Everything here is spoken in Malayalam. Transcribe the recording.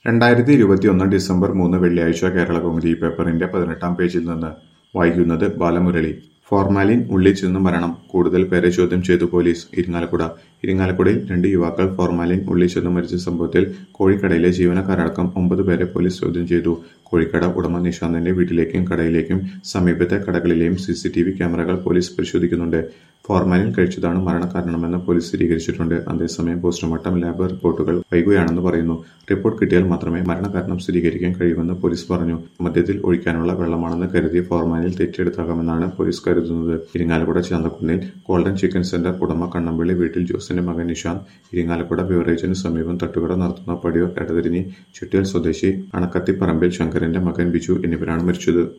രണ്ടായിരത്തി ഇരുപത്തിയൊന്ന് ഡിസംബർ മൂന്ന് വെള്ളിയാഴ്ച കേരളകൗമുദി പേപ്പറിന്റെ പതിനെട്ടാം പേജിൽ നിന്ന് വായിക്കുന്നത് ബാലമുരളി ഫോർമാലിൻ ഉള്ളിൽ ചെന്ന് മരണം കൂടുതൽ പേരെ ചോദ്യം ചെയ്തു പോലീസ് ഇരിങ്ങാലക്കുട ഇരിങ്ങാലക്കുടയിൽ രണ്ട് യുവാക്കൾ ഫോർമാലിൻ ഉള്ളിൽ ചെന്ന് മരിച്ച സംഭവത്തിൽ കോഴിക്കടയിലെ ജീവനക്കാരടക്കം ഒമ്പത് പേരെ പോലീസ് ചോദ്യം ചെയ്തു കോഴിക്കട ഉടമ നിശാന്തിന്റെ വീട്ടിലേക്കും കടയിലേക്കും സമീപത്തെ കടകളിലെയും സിസിടിവി ക്യാമറകൾ പോലീസ് പരിശോധിക്കുന്നുണ്ട് ഫോർമാലിൻ കഴിച്ചതാണ് മരണകാരണമെന്ന് പോലീസ് സ്ഥിരീകരിച്ചിട്ടുണ്ട് അതേസമയം പോസ്റ്റ്മോർട്ടം ലാബ് റിപ്പോർട്ടുകൾ വൈകുകയാണെന്ന് പറയുന്നു റിപ്പോർട്ട് കിട്ടിയാൽ മാത്രമേ മരണകാരണം സ്ഥിരീകരിക്കാൻ കഴിയുമെന്ന് പോലീസ് പറഞ്ഞു മദ്യത്തിൽ ഒഴിക്കാനുള്ള വെള്ളമാണെന്ന് കരുതി ഫോർമാലിൻ തെറ്റിയെടുത്താകാമെന്നാണ് പോലീസ് കരുതുന്നത് ഇരിങ്ങാലക്കുട ചന്തക്കുന്നിൽ ഗോൾഡൻ ചിക്കൻ സെന്റർ ഉടമ കണ്ണമ്പള്ളി വീട്ടിൽ ജോസിന്റെ മകൻ നിഷാന്ത് ഇരിങ്ങാലക്കുട ബിവറേജിന് സമീപം തട്ടുകട നടത്തുന്ന പടിയൂർ എടതിരിഞ്ഞി ചുറ്റിയൽ സ്വദേശി അണക്കത്തിപ്പറമ്പിൽ ശങ്കരന്റെ മകൻ ബിജു എന്നിവരാണ് മരിച്ചത്